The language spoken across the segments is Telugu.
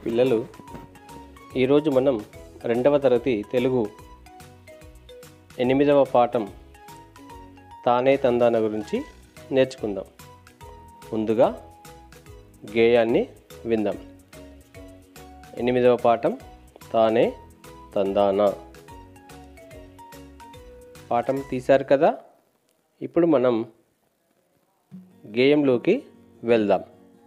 పిల్లలు ఈరోజు మనం రెండవ తరగతి తెలుగు ఎనిమిదవ పాఠం తానే తందాన గురించి నేర్చుకుందాం ముందుగా గేయాన్ని విందాం ఎనిమిదవ పాఠం తానే తందాన పాఠం తీశారు కదా ఇప్పుడు మనం గేయంలోకి వెళ్దాం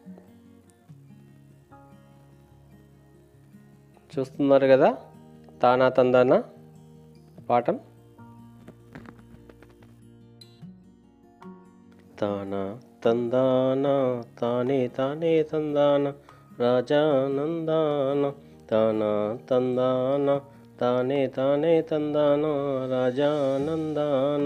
చూస్తున్నారు కదా తానా తందాన పాఠం తానా తందాన తానే తానే తందాన రాజానందాన తానా తందాన తానే తానే తందాన రాజానందాన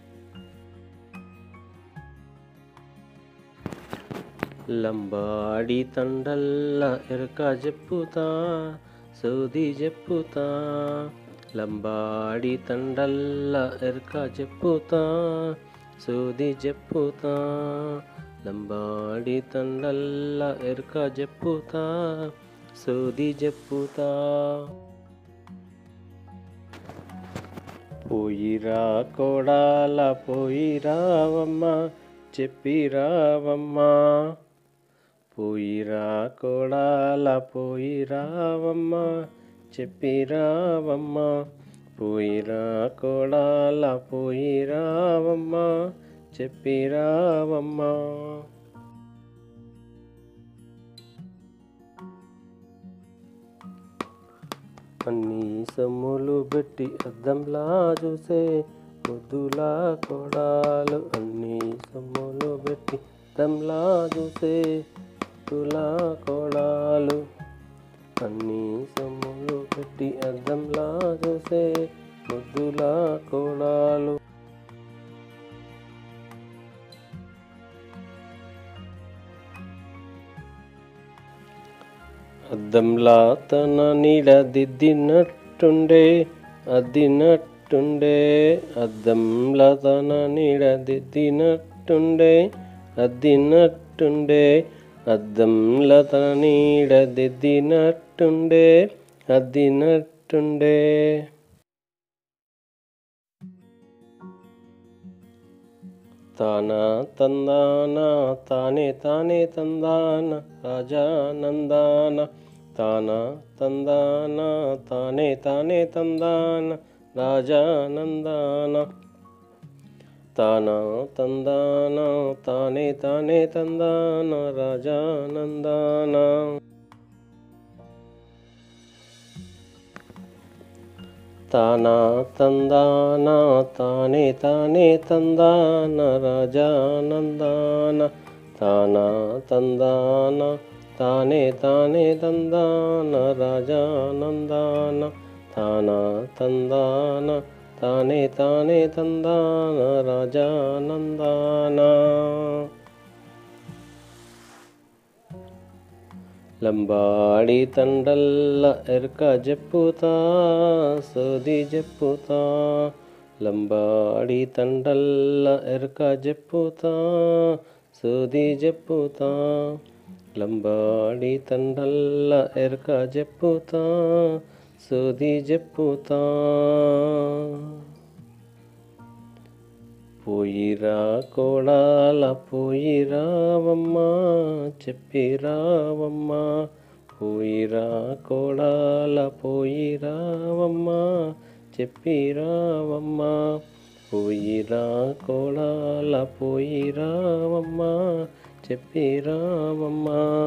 లంబాడి తండల్ల ఎరక చెప్పుతా సౌది చెప్పుతా లంబాడి తండల్ల ఎరక చెప్పుతా సూది చెప్పుతా లంబాడి తండల్ల ఎరక చెప్పుతా సూది చెప్పుతా పోయిరా కోడాల పోయిరావమ్మ చెప్పిరావమ్మ పోయిరా కోడాల పోయిరావమ్మ చెప్పిరావమ్మ పోయిరా కోడాల పోయిరావమ్మ చెప్పిరావమ్మ అన్ని సొమ్ములు పెట్టి అద్దంలా చూసే ముద్దులా కొడాలు అన్ని సొమ్ములు పెట్టి అద్దంలా చూసే ముద్దులా కొడాలు అన్ని సొమ్ములు పెట్టి అద్దంలా చూసే ముద్దులా కొడాలు అద్దంలా తన నీడ దిద్దినట్టుండే అద్దినట్టుండే అద్దంలా తన నీడ దిద్దినట్టుండే అద్దినట్టుండే అద్దంలా తన నీడ దిద్దినట్టుండే అద్దినట్టుండే తానా తందాన తానే తానే తందాన రాజానందాన తానా తందాన తానే తానే తందాన రాజానందాన తానా తందాన తానే తానే తందాన రాజానందాన తానా తందాన తానే తానే తందాన రాజానందాన తానా తందాన తానే తానే తందాన రాజానందాన తానా తందాన తానే తానే తందాన రాజానందాన లంబాడి తండల్ల ఎరక చెప్పుతా సోది చెప్పుతా లంబాడి తండల్ల ఎరక చెప్పుతా సోది చెప్పుతా లంబాడి తండల్ల ఎరక చెప్పుతా సోది చెప్పుతా పోయిరా కోడాల పోయిరావమ్మ చెప్పిరావమ్మ పోయిరా కోడాల పోయిరావమ్మ చెప్పిరావమ్మ పోయిరా కోడాల పోయిరావమ్మ చెప్పిరావమ్మ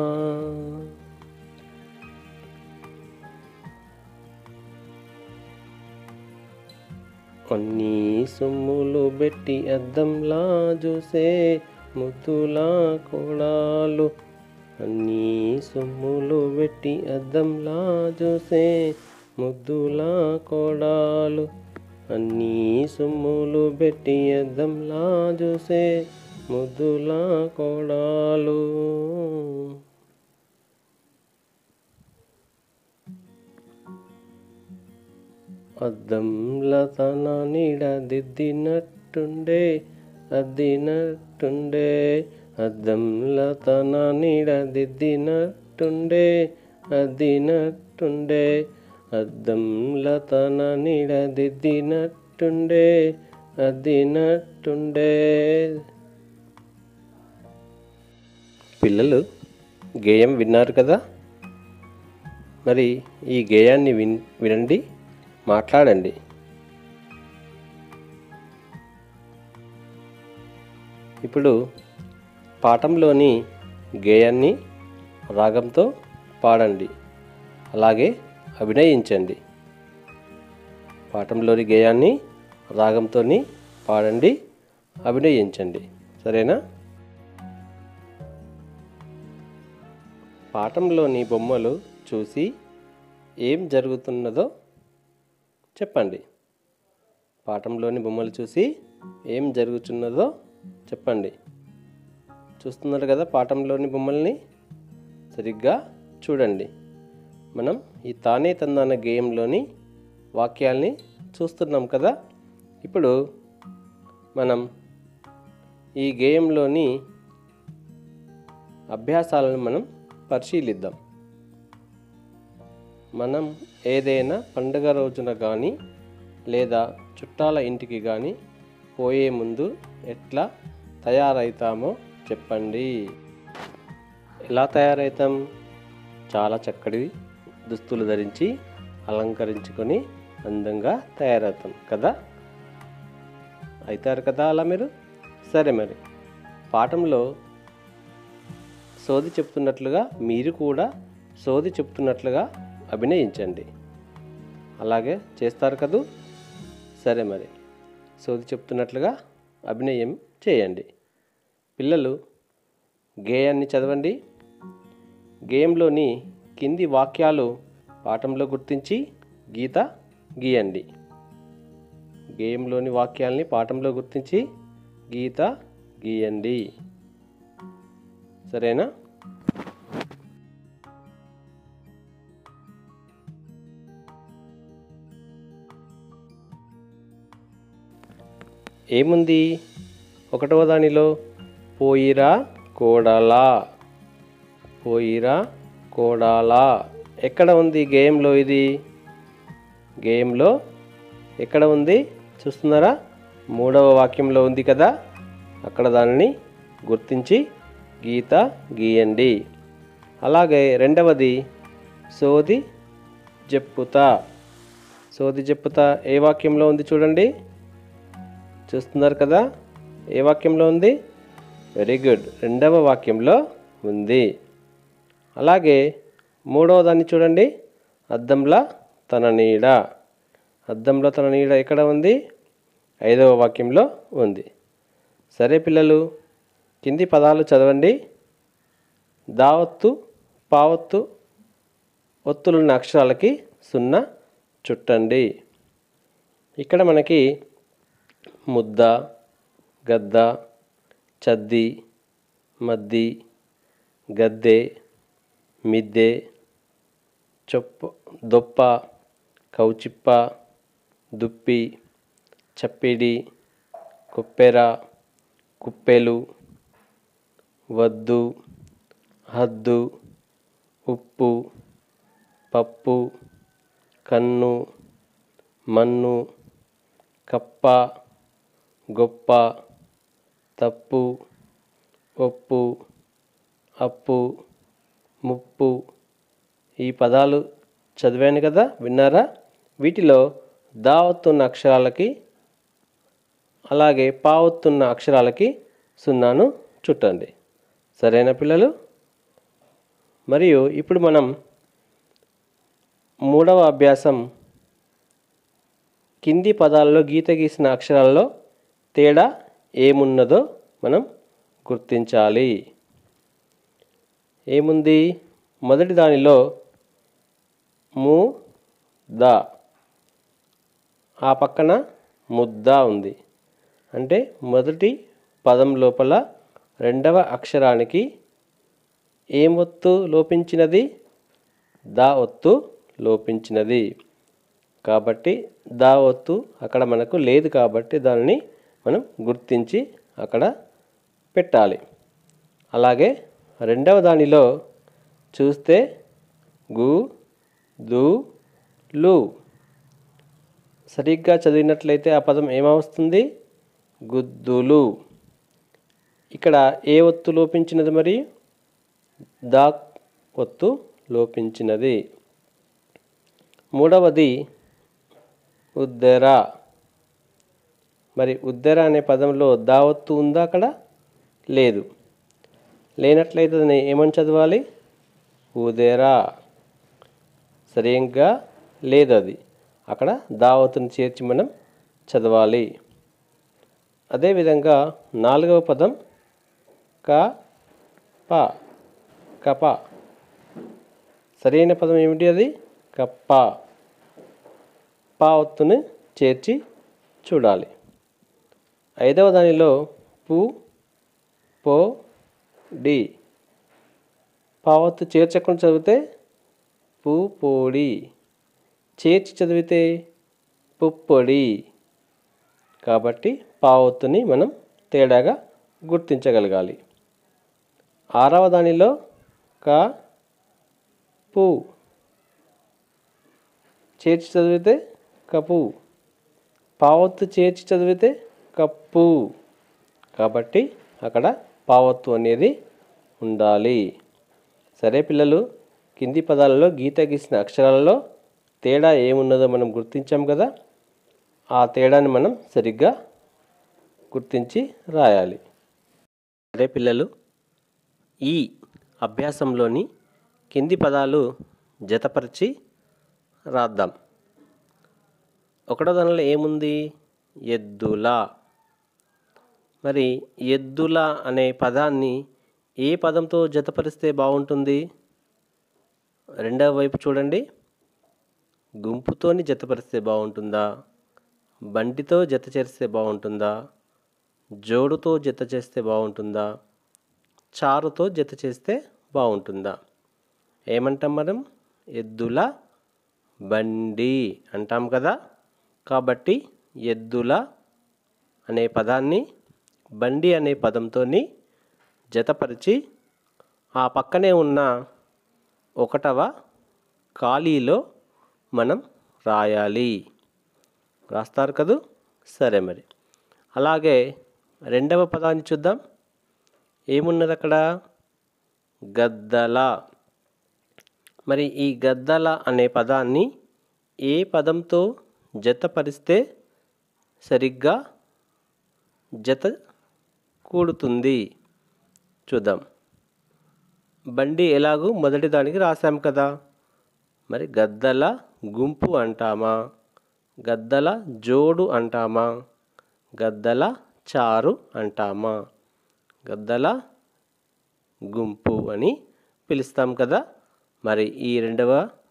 అన్నీ సొమ్ములు పెట్టి అద్దంలా చూసే ముద్దులా కోడాలు అన్నీ సొమ్ములు పెట్టి అద్దంలా చూసే ముద్దులా కోడాలు అన్నీ సొమ్ములు పెట్టి అద్దంలా చూసే ముద్దులా కోడాలు అద్దంల తన నీడ దిద్దినట్టుండే అద్దినట్టుండే అద్దంల తన నీడ దిద్దినట్టుండే అద్దినట్టుండే అద్దంల తన నీడదిద్దినట్టుండే అద్దినట్టుండే పిల్లలు గేయం విన్నారు కదా మరి ఈ గేయాన్ని విన్ వినండి మాట్లాడండి ఇప్పుడు పాఠంలోని గేయాన్ని రాగంతో పాడండి అలాగే అభినయించండి పాఠంలోని గేయాన్ని రాగంతో పాడండి అభినయించండి సరేనా పాఠంలోని బొమ్మలు చూసి ఏం జరుగుతున్నదో చెప్పండి పాఠంలోని బొమ్మలు చూసి ఏం జరుగుతున్నదో చెప్పండి చూస్తున్నారు కదా పాఠంలోని బొమ్మల్ని సరిగ్గా చూడండి మనం ఈ తానే తందాన గేమ్లోని వాక్యాల్ని చూస్తున్నాం కదా ఇప్పుడు మనం ఈ గేయంలోని అభ్యాసాలను మనం పరిశీలిద్దాం మనం ఏదైనా పండుగ రోజున కానీ లేదా చుట్టాల ఇంటికి కానీ పోయే ముందు ఎట్లా తయారవుతామో చెప్పండి ఎలా తయారవుతాం చాలా చక్కటి దుస్తులు ధరించి అలంకరించుకొని అందంగా తయారవుతాం కదా అవుతారు కదా అలా మీరు సరే మరి పాఠంలో సోది చెప్తున్నట్లుగా మీరు కూడా సోది చెప్తున్నట్లుగా అభినయించండి అలాగే చేస్తారు కదూ సరే మరి సోది చెప్తున్నట్లుగా అభినయం చేయండి పిల్లలు గేయాన్ని చదవండి గేయంలోని కింది వాక్యాలు పాఠంలో గుర్తించి గీత గీయండి గేయంలోని వాక్యాల్ని పాఠంలో గుర్తించి గీత గీయండి సరేనా ఏముంది ఒకటవ దానిలో పోయిరా కోడలా పోయిరా కోడాలా ఎక్కడ ఉంది గేమ్లో ఇది గేమ్లో ఎక్కడ ఉంది చూస్తున్నారా మూడవ వాక్యంలో ఉంది కదా అక్కడ దానిని గుర్తించి గీత గీయండి అలాగే రెండవది సోది చెప్పుతా సోది చెప్పుతా ఏ వాక్యంలో ఉంది చూడండి చూస్తున్నారు కదా ఏ వాక్యంలో ఉంది వెరీ గుడ్ రెండవ వాక్యంలో ఉంది అలాగే మూడవ దాన్ని చూడండి అద్దంలా తన నీడ అద్దంలో తన నీడ ఎక్కడ ఉంది ఐదవ వాక్యంలో ఉంది సరే పిల్లలు కింది పదాలు చదవండి దావత్తు పావత్తు ఒత్తులున్న అక్షరాలకి సున్నా చుట్టండి ఇక్కడ మనకి ముద్ద గద్ద చద్ది మద్ది గద్దె మిద్దె చొప్ప దొప్ప కౌచిప్ప దుప్పి చప్పిడి కుప్పెర కుప్పెలు వద్దు హద్దు ఉప్పు పప్పు కన్ను మన్ను కప్ప గొప్ప తప్పు ఒప్పు అప్పు ముప్పు ఈ పదాలు చదివాను కదా విన్నారా వీటిలో దావత్తున్న అక్షరాలకి అలాగే పావత్తున్న అక్షరాలకి సున్నాను చుట్టండి సరేనా పిల్లలు మరియు ఇప్పుడు మనం మూడవ అభ్యాసం కింది పదాలలో గీత గీసిన అక్షరాల్లో తేడా ఏమున్నదో మనం గుర్తించాలి ఏముంది మొదటి దానిలో ము ద ఆ పక్కన ముద్ద ఉంది అంటే మొదటి పదం లోపల రెండవ అక్షరానికి ఏం ఒత్తు లోపించినది దా ఒత్తు లోపించినది కాబట్టి దా ఒత్తు అక్కడ మనకు లేదు కాబట్టి దానిని మనం గుర్తించి అక్కడ పెట్టాలి అలాగే రెండవ దానిలో చూస్తే గు దు లు సరిగ్గా చదివినట్లయితే ఆ పదం ఏమవుతుంది గుద్దులు ఇక్కడ ఏ ఒత్తు లోపించినది మరి దా ఒత్తు లోపించినది మూడవది ఉద్దెర మరి ఉద్దెర అనే పదంలో దా ఒత్తు ఉందా అక్కడ లేదు లేనట్లయితే దాన్ని ఏమని చదవాలి ఉదెరా సరిగ్గా లేదు అది అక్కడ దావతుని చేర్చి మనం చదవాలి అదేవిధంగా నాలుగవ పదం క ప కప సరైన పదం ఏమిటి అది కప్ప పా ఒత్తుని చేర్చి చూడాలి ఐదవ దానిలో పు పో డి పావత్తు చేర్చకుండా చదివితే పు పోడి చేర్చి చదివితే పుప్పొడి కాబట్టి పావత్తుని మనం తేడాగా గుర్తించగలగాలి ఆరవ దానిలో క పు చేర్చి చదివితే కపు పావత్తు చేర్చి చదివితే కప్పు కాబట్టి అక్కడ పావత్తు అనేది ఉండాలి సరే పిల్లలు కింది పదాలలో గీత గీసిన అక్షరాలలో తేడా ఏమున్నదో మనం గుర్తించాం కదా ఆ తేడాని మనం సరిగ్గా గుర్తించి రాయాలి సరే పిల్లలు ఈ అభ్యాసంలోని కింది పదాలు జతపరిచి రాద్దాం ఒకటో దానిలో ఏముంది ఎద్దుల మరి ఎద్దుల అనే పదాన్ని ఏ పదంతో జతపరిస్తే బాగుంటుంది రెండవ వైపు చూడండి గుంపుతోని జతపరిస్తే బాగుంటుందా బండితో జత చేస్తే బాగుంటుందా జోడుతో జత చేస్తే బాగుంటుందా చారుతో జత చేస్తే బాగుంటుందా ఏమంటాం మనం ఎద్దుల బండి అంటాం కదా కాబట్టి ఎద్దుల అనే పదాన్ని బండి అనే పదంతో జతపరిచి ఆ పక్కనే ఉన్న ఒకటవ ఖాళీలో మనం రాయాలి రాస్తారు కదూ సరే మరి అలాగే రెండవ పదాన్ని చూద్దాం ఏమున్నది అక్కడ గద్దల మరి ఈ గద్దల అనే పదాన్ని ఏ పదంతో జతపరిస్తే సరిగ్గా జత కూడుతుంది చూద్దాం బండి ఎలాగూ మొదటి దానికి రాసాం కదా మరి గద్దల గుంపు అంటామా గద్దల జోడు అంటామా గద్దల చారు అంటామా గద్దల గుంపు అని పిలుస్తాం కదా మరి ఈ రెండవ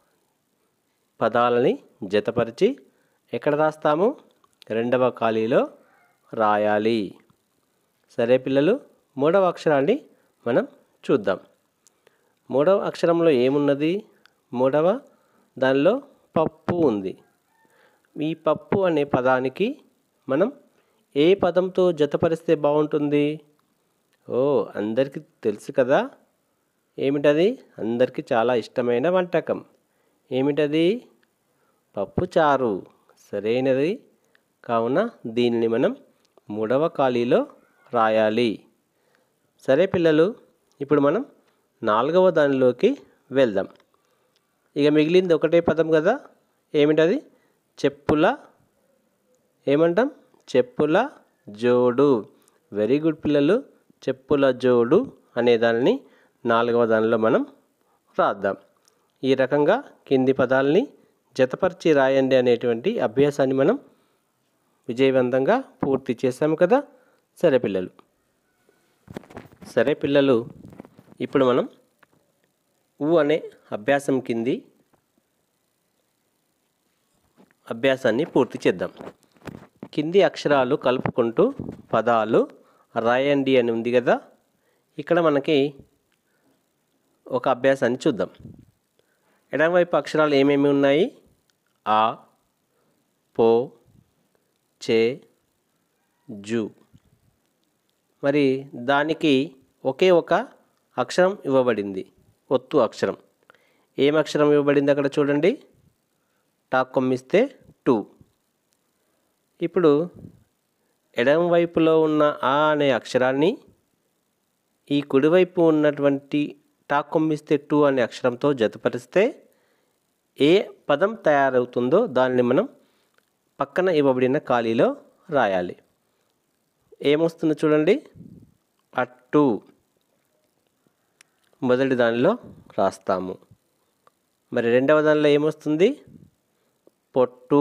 పదాలని జతపరిచి ఎక్కడ రాస్తాము రెండవ ఖాళీలో రాయాలి సరే పిల్లలు మూడవ అక్షరాన్ని మనం చూద్దాం మూడవ అక్షరంలో ఏమున్నది మూడవ దానిలో పప్పు ఉంది ఈ పప్పు అనే పదానికి మనం ఏ పదంతో జతపరిస్తే బాగుంటుంది ఓ అందరికీ తెలుసు కదా ఏమిటది అందరికీ చాలా ఇష్టమైన వంటకం ఏమిటది పప్పు చారు సరైనది కావున దీనిని మనం మూడవ ఖాళీలో రాయాలి సరే పిల్లలు ఇప్పుడు మనం నాలుగవ దానిలోకి వెళ్దాం ఇక మిగిలింది ఒకటే పదం కదా ఏమిటది చెప్పుల ఏమంటాం చెప్పుల జోడు వెరీ గుడ్ పిల్లలు చెప్పుల జోడు అనే దానిని నాలుగవ దానిలో మనం రాద్దాం ఈ రకంగా కింది పదాలని జతపరిచి రాయండి అనేటువంటి అభ్యాసాన్ని మనం విజయవంతంగా పూర్తి చేశాము కదా సరే పిల్లలు సరే పిల్లలు ఇప్పుడు మనం ఊ అనే అభ్యాసం కింది అభ్యాసాన్ని పూర్తి చేద్దాం కింది అక్షరాలు కలుపుకుంటూ పదాలు రాయండి అని ఉంది కదా ఇక్కడ మనకి ఒక అభ్యాసాన్ని చూద్దాం ఎడమవైపు అక్షరాలు ఏమేమి ఉన్నాయి ఆ పో చే జు మరి దానికి ఒకే ఒక అక్షరం ఇవ్వబడింది ఒత్తు అక్షరం ఏం అక్షరం ఇవ్వబడింది అక్కడ చూడండి టా కొమ్మిస్తే టూ ఇప్పుడు ఎడమ వైపులో ఉన్న ఆ అనే అక్షరాన్ని ఈ కుడివైపు ఉన్నటువంటి టా కొమ్మిస్తే టూ అనే అక్షరంతో జతపరిస్తే ఏ పదం తయారవుతుందో దానిని మనం పక్కన ఇవ్వబడిన ఖాళీలో రాయాలి ఏమొస్తుందో చూడండి అట్టు మొదటి దానిలో రాస్తాము మరి రెండవ దానిలో ఏమొస్తుంది పొట్టు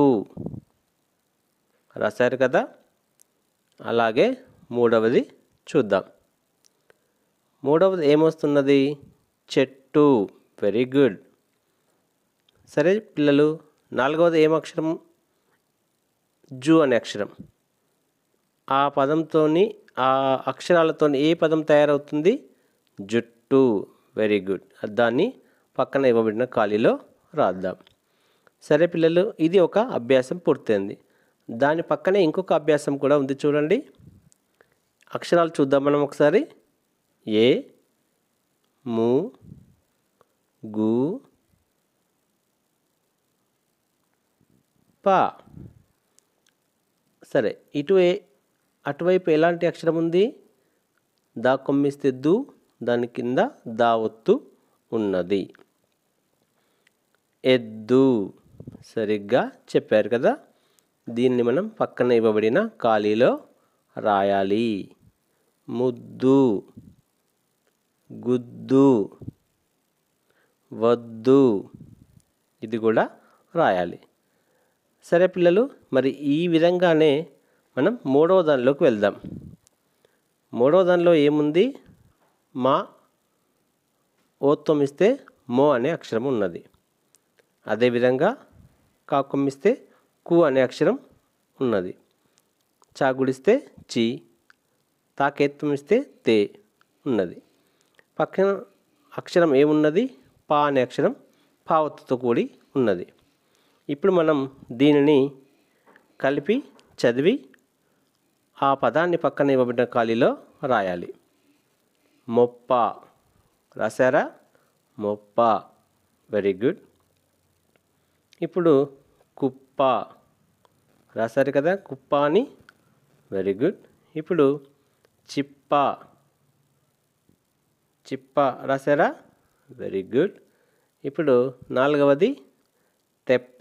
రాశారు కదా అలాగే మూడవది చూద్దాం మూడవది ఏమొస్తున్నది చెట్టు వెరీ గుడ్ సరే పిల్లలు నాలుగవది ఏం అక్షరం జూ అనే అక్షరం ఆ పదంతోని ఆ అక్షరాలతో ఏ పదం తయారవుతుంది జుట్టు వెరీ గుడ్ దాన్ని పక్కన ఇవ్వబడిన ఖాళీలో రాద్దాం సరే పిల్లలు ఇది ఒక అభ్యాసం పూర్తయింది దాని పక్కనే ఇంకొక అభ్యాసం కూడా ఉంది చూడండి అక్షరాలు చూద్దాం మనం ఒకసారి ఏ ము గు పా సరే ఇటు ఏ అటువైపు ఎలాంటి అక్షరం ఉంది దా కొమ్మిస్తే దు దాని కింద దా ఒత్తు ఉన్నది ఎద్దు సరిగ్గా చెప్పారు కదా దీన్ని మనం పక్కన ఇవ్వబడిన ఖాళీలో రాయాలి ముద్దు గుద్దు వద్దు ఇది కూడా రాయాలి సరే పిల్లలు మరి ఈ విధంగానే మనం మూడవ దానిలోకి వెళ్దాం మూడవ దానిలో ఏముంది మా ఓత్వం ఇస్తే మో అనే అక్షరం ఉన్నది అదేవిధంగా కాకొమ్మిస్తే కు అనే అక్షరం ఉన్నది చాగుడిస్తే చి తాకేత్వం ఇస్తే తే ఉన్నది పక్కన అక్షరం ఏమున్నది పా అనే అక్షరం పావత్తుతో కూడి ఉన్నది ఇప్పుడు మనం దీనిని కలిపి చదివి ఆ పదాన్ని పక్కన ఇవ్వబడిన ఖాళీలో రాయాలి మొప్ప రాశారా మొప్ప వెరీ గుడ్ ఇప్పుడు కుప్ప రాశారు కదా కుప్ప అని వెరీ గుడ్ ఇప్పుడు చిప్ప చిప్ప రాశారా వెరీ గుడ్ ఇప్పుడు నాలుగవది తెప్ప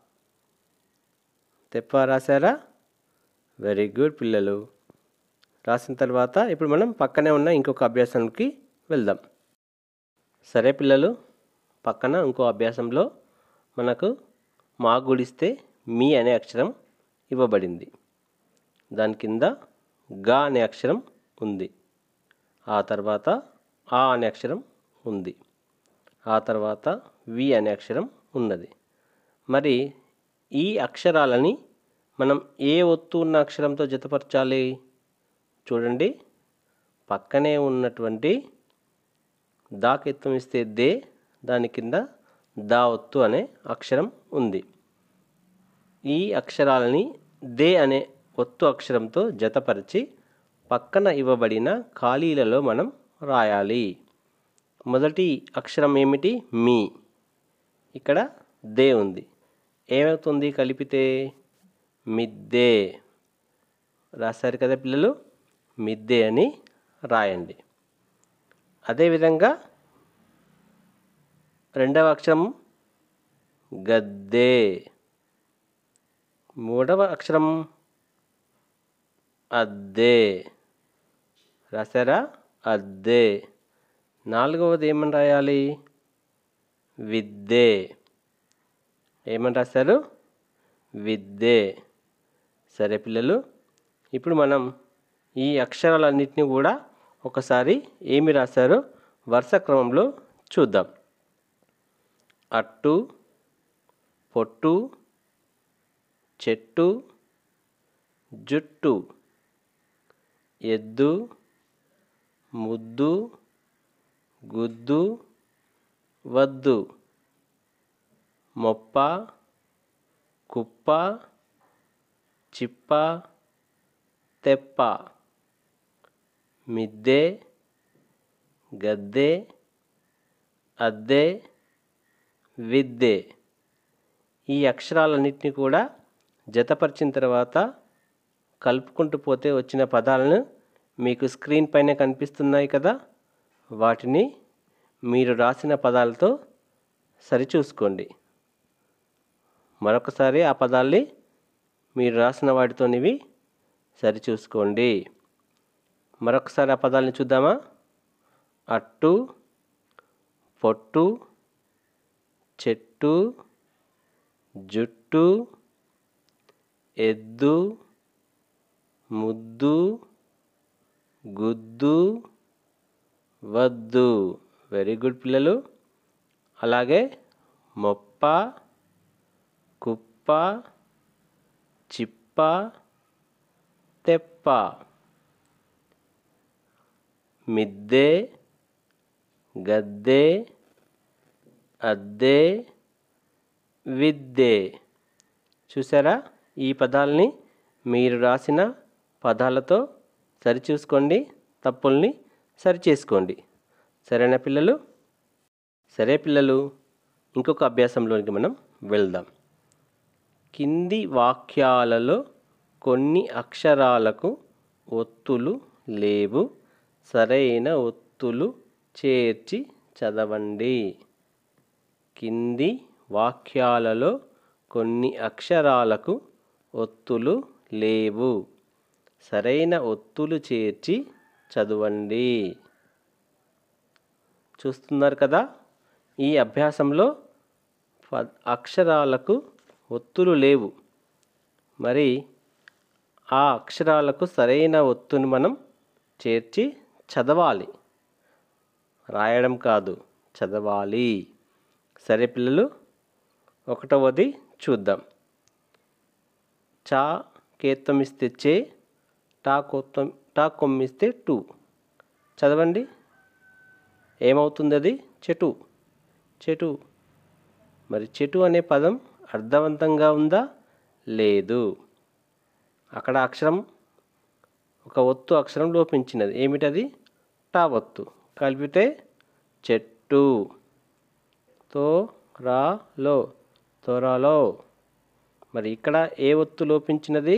తెప్ప రాశారా వెరీ గుడ్ పిల్లలు రాసిన తర్వాత ఇప్పుడు మనం పక్కనే ఉన్న ఇంకొక అభ్యాసానికి వెళ్దాం సరే పిల్లలు పక్కన ఇంకో అభ్యాసంలో మనకు మా గుడిస్తే మీ అనే అక్షరం ఇవ్వబడింది దాని కింద గా అనే అక్షరం ఉంది ఆ తర్వాత ఆ అనే అక్షరం ఉంది ఆ తర్వాత వి అనే అక్షరం ఉన్నది మరి ఈ అక్షరాలని మనం ఏ ఒత్తు ఉన్న అక్షరంతో జతపరచాలి చూడండి పక్కనే ఉన్నటువంటి దాకెత్తం ఇస్తే దే దాని కింద దా ఒత్తు అనే అక్షరం ఉంది ఈ అక్షరాలని దే అనే ఒత్తు అక్షరంతో జతపరిచి పక్కన ఇవ్వబడిన ఖాళీలలో మనం రాయాలి మొదటి అక్షరం ఏమిటి మీ ఇక్కడ దే ఉంది ఏమవుతుంది కలిపితే మిద్దే రాశారు కదా పిల్లలు మిద్దే అని రాయండి అదేవిధంగా రెండవ అక్షరం గద్దే మూడవ అక్షరం అద్దే రాశారా అద్దే నాలుగవది ఏమని రాయాలి విద్దే ఏమని రాశారు విద్దే సరే పిల్లలు ఇప్పుడు మనం ఈ అక్షరాలన్నింటినీ కూడా ఒకసారి ఏమి రాశారో వరుస క్రమంలో చూద్దాం అట్టు పొట్టు చెట్టు జుట్టు ఎద్దు ముద్దు గుద్దు వద్దు మొప్ప కుప్ప చిప్ప తెప్ప మిద్దె గద్దె అద్దె విద్దే ఈ అక్షరాలన్నింటినీ కూడా జతపరిచిన తర్వాత కలుపుకుంటూ పోతే వచ్చిన పదాలను మీకు స్క్రీన్ పైన కనిపిస్తున్నాయి కదా వాటిని మీరు రాసిన పదాలతో సరిచూసుకోండి మరొకసారి ఆ పదాల్ని మీరు రాసిన వాటితోనివి సరిచూసుకోండి మరొకసారి ఆ పదాలని చూద్దామా అట్టు పొట్టు చెట్టు జుట్టు ఎద్దు ముద్దు గుద్దు వద్దు వెరీ గుడ్ పిల్లలు అలాగే మొప్ప కుప్ప చిప్ప తెప్ప మిద్దె గద్దె అద్దె విద్దే చూసారా ఈ పదాలని మీరు రాసిన పదాలతో సరిచూసుకోండి తప్పుల్ని సరిచేసుకోండి సరేనా పిల్లలు సరే పిల్లలు ఇంకొక అభ్యాసంలోనికి మనం వెళ్దాం కింది వాక్యాలలో కొన్ని అక్షరాలకు ఒత్తులు లేవు సరైన ఒత్తులు చేర్చి చదవండి కింది వాక్యాలలో కొన్ని అక్షరాలకు ఒత్తులు లేవు సరైన ఒత్తులు చేర్చి చదవండి చూస్తున్నారు కదా ఈ అభ్యాసంలో ప అక్షరాలకు ఒత్తులు లేవు మరి ఆ అక్షరాలకు సరైన ఒత్తుని మనం చేర్చి చదవాలి రాయడం కాదు చదవాలి సరే పిల్లలు ఒకటవది చూద్దాం చా కేత్తమిస్తే చే టా కొత్తం టా కొమ్మిస్తే టూ చదవండి ఏమవుతుంది అది చెటు చెటు మరి చెటు అనే పదం అర్థవంతంగా ఉందా లేదు అక్కడ అక్షరం ఒక ఒత్తు అక్షరం లోపించినది ఏమిటది టా ఒత్తు కలిపితే చెట్టు తో రా లో త్వరలో మరి ఇక్కడ ఏ ఒత్తు లోపించినది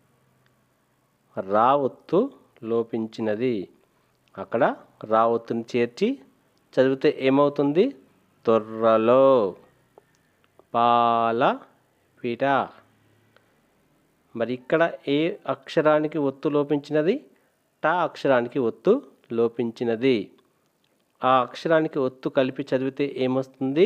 రా ఒత్తు లోపించినది అక్కడ రా ఒత్తుని చేర్చి చదివితే ఏమవుతుంది త్వరలో పాల పిట మరి ఇక్కడ ఏ అక్షరానికి ఒత్తు లోపించినది టా అక్షరానికి ఒత్తు లోపించినది ఆ అక్షరానికి ఒత్తు కలిపి చదివితే ఏమొస్తుంది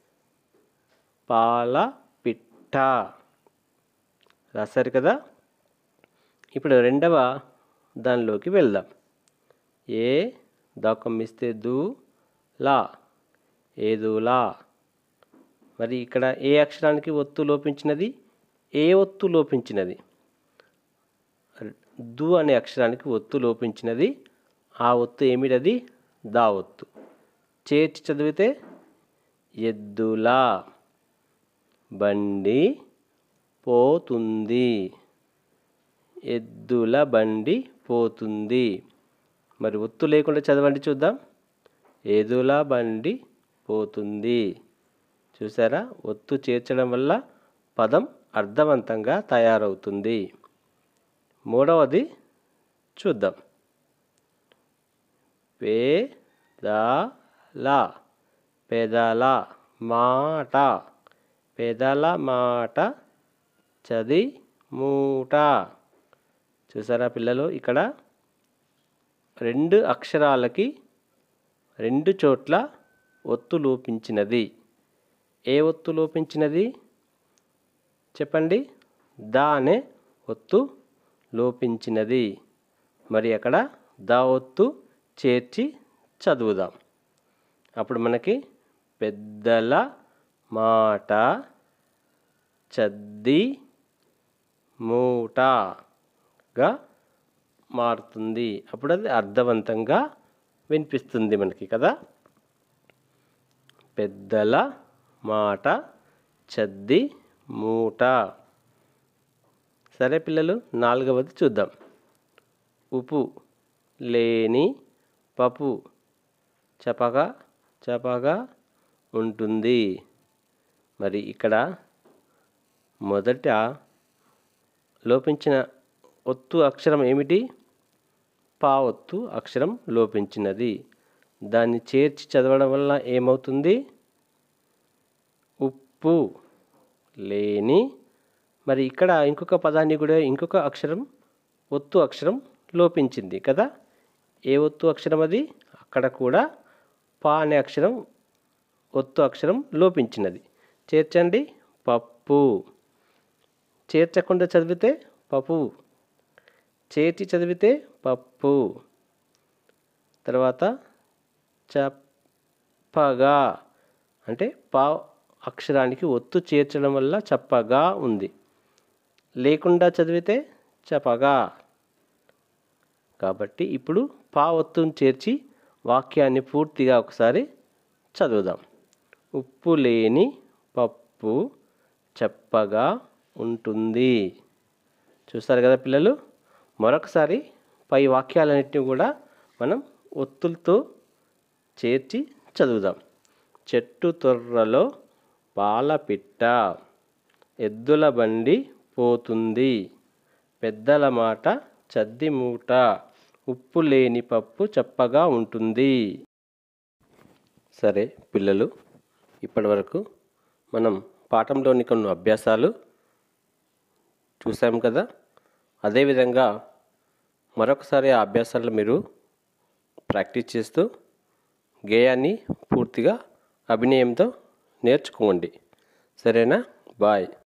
పాల పిట్ట రాశారు కదా ఇప్పుడు రెండవ దానిలోకి వెళ్దాం ఏ దాకొమ్మిస్తే దు లా ఏదులా మరి ఇక్కడ ఏ అక్షరానికి ఒత్తు లోపించినది ఏ ఒత్తు లోపించినది దు అనే అక్షరానికి ఒత్తు లోపించినది ఆ ఒత్తు ఏమిటది దా ఒత్తు చేర్చి చదివితే ఎద్దులా బండి పోతుంది ఎద్దుల బండి పోతుంది మరి ఒత్తు లేకుండా చదవండి చూద్దాం ఎదుల బండి పోతుంది చూసారా ఒత్తు చేర్చడం వల్ల పదం అర్థవంతంగా తయారవుతుంది మూడవది చూద్దాం పేదల పెదల మాట పెదల మాట చది మూట చూసారా పిల్లలు ఇక్కడ రెండు అక్షరాలకి రెండు చోట్ల ఒత్తు లోపించినది ఏ ఒత్తు లోపించినది చెప్పండి దా అనే ఒత్తు లోపించినది మరి అక్కడ దా ఒత్తు చేర్చి చదువుదాం అప్పుడు మనకి పెద్దల మాట చద్ది మూటగా మారుతుంది అప్పుడు అది అర్థవంతంగా వినిపిస్తుంది మనకి కదా పెద్దల మాట చద్ది మూట సరే పిల్లలు నాలుగవది చూద్దాం ఉపు లేని పప్పు చపగా చపగా ఉంటుంది మరి ఇక్కడ మొదట లోపించిన ఒత్తు అక్షరం ఏమిటి పా ఒత్తు అక్షరం లోపించినది దాన్ని చేర్చి చదవడం వల్ల ఏమవుతుంది ఉప్పు లేని మరి ఇక్కడ ఇంకొక పదాన్ని కూడా ఇంకొక అక్షరం ఒత్తు అక్షరం లోపించింది కదా ఏ ఒత్తు అక్షరం అది అక్కడ కూడా పా అనే అక్షరం ఒత్తు అక్షరం లోపించినది చేర్చండి పప్పు చేర్చకుండా చదివితే పప్పు చేర్చి చదివితే పప్పు తర్వాత చప్పగా అంటే పా అక్షరానికి ఒత్తు చేర్చడం వల్ల చప్పగా ఉంది లేకుండా చదివితే చపగా కాబట్టి ఇప్పుడు పా ఒత్తును చేర్చి వాక్యాన్ని పూర్తిగా ఒకసారి చదువుదాం ఉప్పు లేని పప్పు చప్పగా ఉంటుంది చూస్తారు కదా పిల్లలు మరొకసారి పై వాక్యాలన్నింటినీ కూడా మనం ఒత్తులతో చేర్చి చదువుదాం చెట్టు తొర్రలో పాలపిట్ట ఎద్దుల బండి పోతుంది పెద్దల మాట చద్ది మూట ఉప్పు లేని పప్పు చప్పగా ఉంటుంది సరే పిల్లలు ఇప్పటివరకు మనం పాఠంలోని కొన్ని అభ్యాసాలు చూసాం కదా అదేవిధంగా మరొకసారి ఆ అభ్యాసాలు మీరు ప్రాక్టీస్ చేస్తూ గేయాన్ని పూర్తిగా అభినయంతో నేర్చుకోండి సరేనా బాయ్